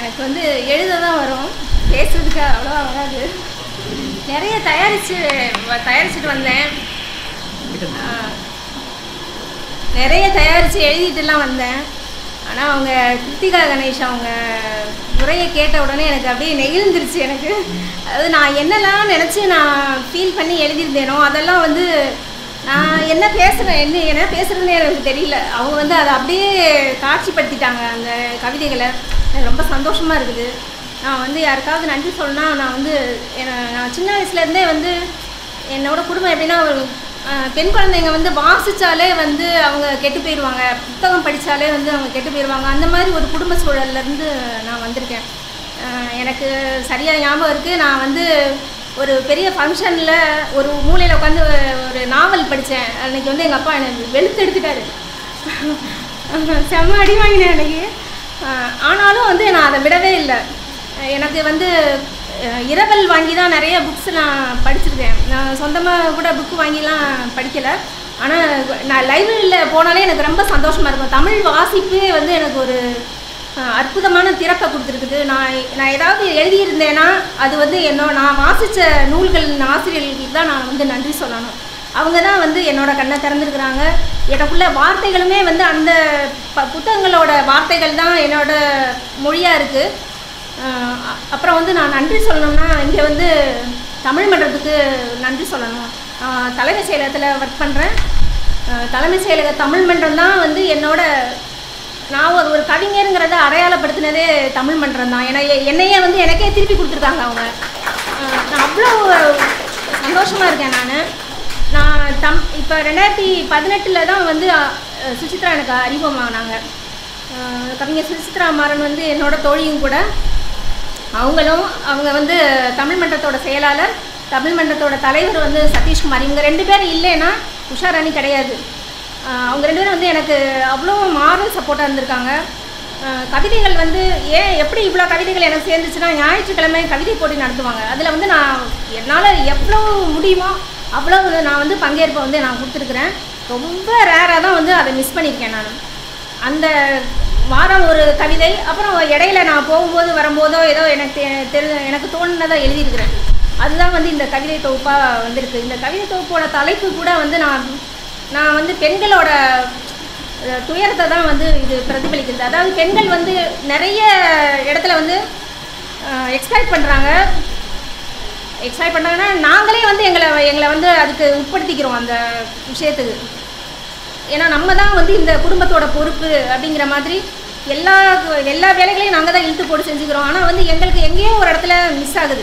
எனக்கு வந்து எழுத தான் வரும் பேசுறதுக்கு அவ்வளோவா வராது நிறைய தயாரித்து தயாரிச்சுட்டு வந்தேன் ஆஹ், நிறைய தயாரித்து எழுதிட்டுலாம் வந்தேன் ஆனால் அவங்க கிருத்திகா கணேஷ் அவங்க உரையை கேட்ட உடனே எனக்கு அப்படியே நெகிழ்ந்துருச்சு எனக்கு அதாவது நான் என்னெல்லாம் நினச்சி நான் ஃபீல் பண்ணி எழுதியிருந்தேனோ அதெல்லாம் வந்து நான் என்ன பேசுகிறேன் என்ன என்ன பேசுகிறதுனே எனக்கு தெரியல அவங்க வந்து அதை அப்படியே காட்சிப்படுத்திட்டாங்க அந்த கவிதைகளை எனக்கு ரொம்ப சந்தோஷமாக இருக்குது நான் வந்து யாருக்காவது நன்றி சொல்லணும்னா நான் வந்து என்ன- நான் சின்ன வயசுலேருந்தே வந்து என்னோட குடும்பம் எப்படின்னா ஒரு அஹ், பெண் குழந்தைங்க வந்து வாசிச்சாலே வந்து அவங்க கெட்டு போயிடுவாங்க புத்தகம் படித்தாலே வந்து அவங்க கெட்டு போயிடுவாங்க அந்த மாதிரி ஒரு குடும்ப சூழல்லேருந்து நான் வந்திருக்கேன் அஹ், எனக்கு சரியாக ஞாபகம் இருக்குது நான் வந்து ஒரு பெரிய ஃபங்க்ஷனில் ஒரு மூலையில் உட்காந்து ஒரு நாவல் படித்தேன் அன்னைக்கு வந்து எங்கள் அப்பா என்னை வெளுத்து எடுத்துட்டாரு செம்ம அடி வாங்கினேன் அன்னைக்கு அஹ், ஆனாலும் வந்து நான் அதை விடவே இல்லை எனக்கு வந்து அஹ், இரவல் வாங்கி தான் நிறைய புக்ஸ் நான் படிச்சிருக்கேன் நான் சொந்தமாக கூட புக்கு வாங்கிலாம் படிக்கலை ஆனால் நான் லைப்ரரியில் போனாலே எனக்கு ரொம்ப சந்தோஷமாக இருக்கும் தமிழ் வாசிப்பே வந்து எனக்கு ஒரு அஹ், அற்புதமான திறப்பை கொடுத்துருக்குது நான் நான் ஏதாவது எழுதியிருந்தேன்னா அது வந்து என்னோட நான் வாசித்த நூல்களின் ஆசிரியர்களுக்கு தான் நான் வந்து நன்றி சொல்லணும் அவங்க தான் வந்து என்னோட கண்ணை திறந்துருக்குறாங்க எனக்குள்ள வார்த்தைகளுமே வந்து அந்த ப புத்தகங்களோட வார்த்தைகள் தான் என்னோட மொழியாக இருக்குது அப்புறம் வந்து நான் நன்றி சொல்லணும்னா இங்கே வந்து தமிழ் மன்றத்துக்கு நன்றி சொல்லணும் ஆஹ் தலைமைச் செயலகத்தில் ஒர்க் பண்ணுறேன் தலைமைச் செயலக தமிழ் மன்றம் தான் வந்து என்னோட நான் ஒரு ஒரு கவிஞருங்கிறத அடையாளப்படுத்தினதே தமிழ் மன்றம் தான் ஏன்னா எ- என்னையே வந்து எனக்கே திருப்பி கொடுத்துருக்காங்க அவங்க ஆஹ் நான் அவ்வளோ சந்தோஷமாக இருக்கேன் நான் நான் தம் இப்போ ரெண்டாயிரத்தி பதினெட்டில் தான் வந்து அஹ், சுசித்ரா எனக்கு அறிமுகமானாங்க ஆஹ் கவிஞர் சுசித்ரா மாறன் வந்து என்னோட தோழியும் கூட அவங்களும் அவங்க வந்து தமிழ் மன்றத்தோட செயலாளர் தமிழ் மன்றத்தோட தலைவர் வந்து சதீஷ்குமார் இவங்க ரெண்டு பேரும் இல்லைன்னா உஷாராணி கிடையாது ஆஹ் அவங்க ரெண்டு பேரும் வந்து எனக்கு அவ்வளோ மாரல் சப்போர்ட்டாக இருந்திருக்காங்க ஆஹ் கவிதைகள் வந்து ஏன் எப்படி இவ்வளோ கவிதைகள் எனக்கு சேர்ந்துச்சுன்னா ஞாயிற்றுக்கிழமை கவிதை போட்டி நடத்துவாங்க அதில் வந்து நான் என்னால் எவ்வளோ முடியுமோ அவ்வளோ நான் வந்து பங்கேற்பை வந்து நான் கொடுத்துருக்குறேன் ரொம்ப ரேராக தான் வந்து அதை மிஸ் பண்ணியிருக்கேன் நான் அந்த வாரம் ஒரு கவிதை அப்புறம் இடையில நான் போகும்போது வரும்போதோ ஏதோ எனக்கு தெ- தெரி எனக்கு தோணுனதை எழுதியிருக்கிறேன் அதுதான் வந்து இந்த கவிதை தொகுப்பாக வந்திருக்கு இந்த கவிதை தொகுப்போட தலைப்பு கூட வந்து நான் நான் வந்து பெண்களோட அஹ், துயரத்தை தான் வந்து இது பிரதிபலிக்கிறது அதாவது பெண்கள் வந்து நிறைய இடத்துல வந்து எக்ஸ்பெக்ட் பண்ணுறாங்க எக்ஸ்பெக்ட் பண்ணுறாங்கன்னா நாங்களே வந்து எங்களை எங்களை வந்து அதுக்கு உட்படுத்திக்கிறோம் அந்த விஷயத்துக்கு ஏன்னா நம்ம தான் வந்து இந்த குடும்பத்தோட பொறுப்பு அப்படிங்கிற மாதிரி எல்லா எல்லா வேலைகளையும் நாங்கள் தான் இழுத்து போட்டு செஞ்சுக்கிறோம் ஆனால் வந்து எங்களுக்கு எங்கேயோ ஒரு இடத்துல மிஸ் ஆகுது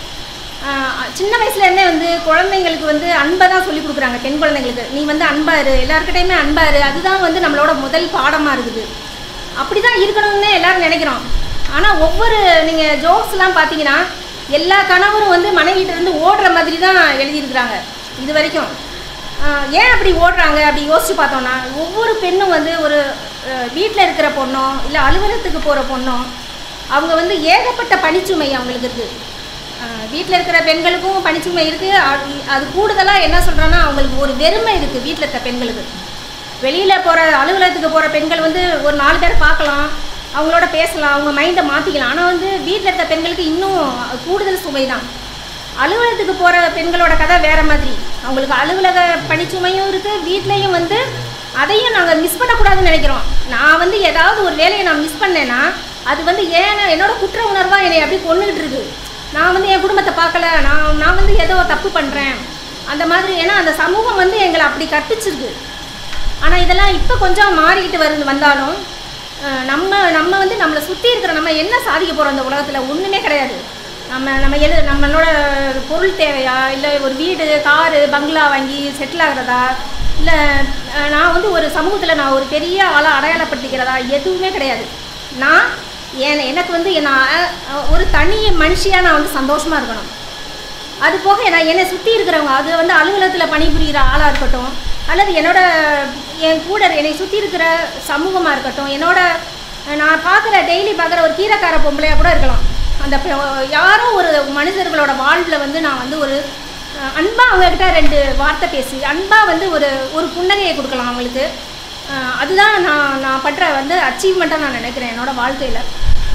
ஆஹ் சின்ன வயசுலேருந்தே வந்து குழந்தைங்களுக்கு வந்து அன்பை தான் சொல்லி கொடுக்குறாங்க பெண் குழந்தைங்களுக்கு நீ வந்து அன்பா இரு எல்லாருக்கிட்டையுமே அன்பா இரு அதுதான் வந்து நம்மளோட முதல் பாடமாக இருக்குது அப்படி தான் இருக்கணும்னு எல்லாரும் நினைக்கிறோம் ஆனால் ஒவ்வொரு நீங்கள் ஜோக்ஸ்லாம் பார்த்தீங்கன்னா எல்லா கணவரும் வந்து மனைவிட்ட இருந்து ஓடுற மாதிரி தான் எழுதியிருக்கிறாங்க இது வரைக்கும் ஆஹ் ஏன் அப்படி ஓடுறாங்க அப்படி யோசிச்சு பார்த்தோம்னா ஒவ்வொரு பெண்ணும் வந்து ஒரு வீட்டில் இருக்கிற பொண்ணோ இல்லை அலுவலகத்துக்கு போகிற பொண்ணோ அவங்க வந்து ஏகப்பட்ட பணிச்சுமை அவங்களுக்கு இருக்குது வீட்டில் இருக்கிற பெண்களுக்கும் பணிச்சுமை இருக்குது அது கூடுதலாக என்ன சொல்கிறேன்னா அவங்களுக்கு ஒரு வெறுமை இருக்குது வீட்டில் இருக்க பெண்களுக்கு வெளியில் போகிற அலுவலகத்துக்கு போகிற பெண்கள் வந்து ஒரு நாலு பேரை பார்க்கலாம் அவங்களோட பேசலாம் அவங்க மைண்டை மாற்றிக்கலாம் ஆனால் வந்து வீட்டில் இருக்க பெண்களுக்கு இன்னும் கூடுதல் சுமை தான் அலுவலகத்துக்கு போகிற பெண்களோட கதை வேற மாதிரி அவங்களுக்கு அலுவலக பணிச்சுமையும் இருக்குது வீட்லேயும் வந்து அதையும் நாங்கள் மிஸ் பண்ணக்கூடாதுன்னு நினைக்கிறோம் நான் வந்து ஏதாவது ஒரு வேலையை நான் மிஸ் பண்ணேன்னா அது வந்து ஏன் என்னோட குற்ற உணர்வாக என்னை அப்படி கொண்டுகிட்டு இருக்கு நான் வந்து என் குடும்பத்தை பார்க்கல நான் நான் வந்து ஏதோ தப்பு பண்ணுறேன் அந்த மாதிரி ஏன்னா அந்த சமூகம் வந்து எங்களை அப்படி கற்பிச்சிருக்கு ஆனால் இதெல்லாம் இப்போ கொஞ்சம் மாறிக்கிட்டு வருது வந்தாலும் அஹ், நம்ம நம்ம வந்து நம்மளை சுற்றி இருக்கிற நம்ம என்ன சாதிக்க போகிறோம் இந்த உலகத்தில் ஒன்றுமே கிடையாது நம்ம நம்ம எழு நம்மளோட பொருள் தேவையா இல்லை ஒரு வீடு காரு பங்களா வாங்கி செட்டில் ஆகிறதா இல்லை நான் வந்து ஒரு சமூகத்தில் நான் ஒரு பெரிய ஆளாக அடையாளப்படுத்திக்கிறதா எதுவுமே கிடையாது நான் என் எனக்கு வந்து நான் அஹ், ஒரு தனி மனுஷியாக நான் வந்து சந்தோஷமாக இருக்கணும் அது போக நான் என்னை சுற்றி இருக்கிறவங்க அது வந்து அலுவலகத்தில் பணிபுரிகிற ஆளாக இருக்கட்டும் அல்லது என்னோட என் கூட என்னை சுற்றி இருக்கிற சமூகமாக இருக்கட்டும் என்னோட நான் பார்க்குற டெய்லி பார்க்குற ஒரு கீரைக்கார பொம்பளையாக கூட இருக்கலாம் அந்த பெ- யாரோ ஒரு மனிதர்களோட வாழ்வில் வந்து நான் வந்து ஒரு அன்பாக அவங்கக்கிட்ட ரெண்டு வார்த்தை பேசி அன்பாக வந்து ஒரு ஒரு புன்னகையை கொடுக்கலாம் அவங்களுக்கு அஹ் அதுதான் நான் நான் பண்ற வந்து அச்சீவ்மெண்ட்டாக நான் நினைக்கிறேன் என்னோட வாழ்க்கையில்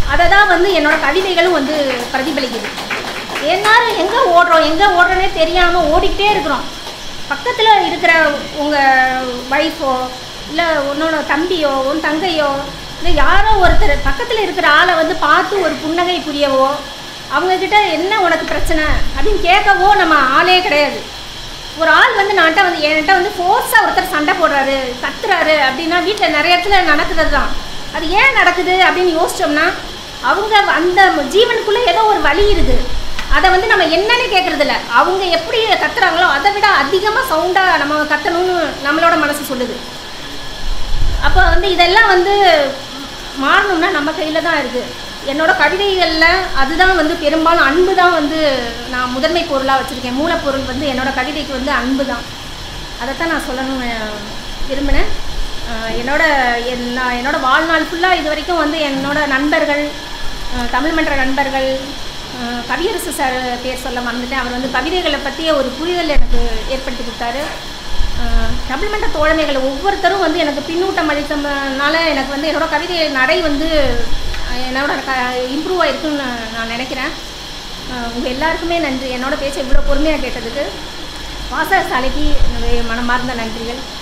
அதை தான் வந்து என்னோட கவிதைகளும் வந்து பிரதிபலிக்குது எல்லாரும் எங்கே ஓடுறோம் எங்கே ஓடுறோன்னே தெரியாமல் ஓடிக்கிட்டே இருக்கிறோம் பக்கத்தில் இருக்கிற உங்கள் ஒய்ஃபோ இல்லை உன்னோட தம்பியோ உன் தங்கையோ இல்லை யாரோ ஒருத்தர் பக்கத்தில் இருக்கிற ஆளை வந்து பார்த்து ஒரு புன்னகை புரியவோ அவங்கக்கிட்ட என்ன உனக்கு பிரச்சனை அப்படின்னு கேட்கவோ நம்ம ஆளே கிடையாது ஒரு ஆள் வந்து நான்கிட்ட வந்து என்கிட்ட வந்து ஃபோர்ஸாக ஒருத்தர் சண்டை போடுறாரு கத்துறாரு அப்படின்னா வீட்டில் நிறைய இடத்துல நடக்கிறது தான் அது ஏன் நடக்குது அப்படின்னு யோசிச்சோம்னா அவங்க அந்த ஜீவனுக்குள்ளே ஏதோ ஒரு வழி இருக்குது அதை வந்து நம்ம என்னன்னு கேட்குறது இல்ல அவங்க எப்படி கத்துறாங்களோ அதை விட அதிகமாக சவுண்டாக நம்ம கத்தணும்னு நம்மளோட மனசு சொல்லுது அப்போ வந்து இதெல்லாம் வந்து மாறணும்னா நம்ம கையில் தான் இருக்குது என்னோட கவிதைகளில் அதுதான் வந்து பெரும்பாலும் அன்பு தான் வந்து நான் முதன்மை பொருளாக வச்சுருக்கேன் மூலப்பொருள் வந்து என்னோட கவிதைக்கு வந்து அன்பு தான் அதைத்தான் நான் சொல்லணும்னு விரும்பினேன் அஹ் என்னோட என் நான் என்னோட வாழ்நாள் ஃபுல்லாக இது வரைக்கும் வந்து என்னோட நண்பர்கள் அஹ் தமிழ் மன்ற நண்பர்கள் அஹ் கவியரசு சார் பேர் சொல்ல மறந்துட்டேன் அவர் வந்து கவிதைகளை பற்றிய ஒரு புரிதல் எனக்கு ஏற்படுத்தி கொடுத்தாரு அஹ் தமிழ் மன்ற தோழமைகள் ஒவ்வொருத்தரும் வந்து எனக்கு பின்னூட்டம் அளித்தனால எனக்கு வந்து என்னோட கவிதை நடை வந்து அஹ் என்னோட க இம்ப்ரூவ் ஆயிருக்குன்னு நான் நினைக்கிறேன் உங்கள் எல்லாருக்குமே நன்றி என்னோட பேச்ச இவ்வளோ பொறுமையாக கேட்டதுக்கு வாசகசாலைக்கு என்னுடைய மனமார்ந்த நன்றிகள்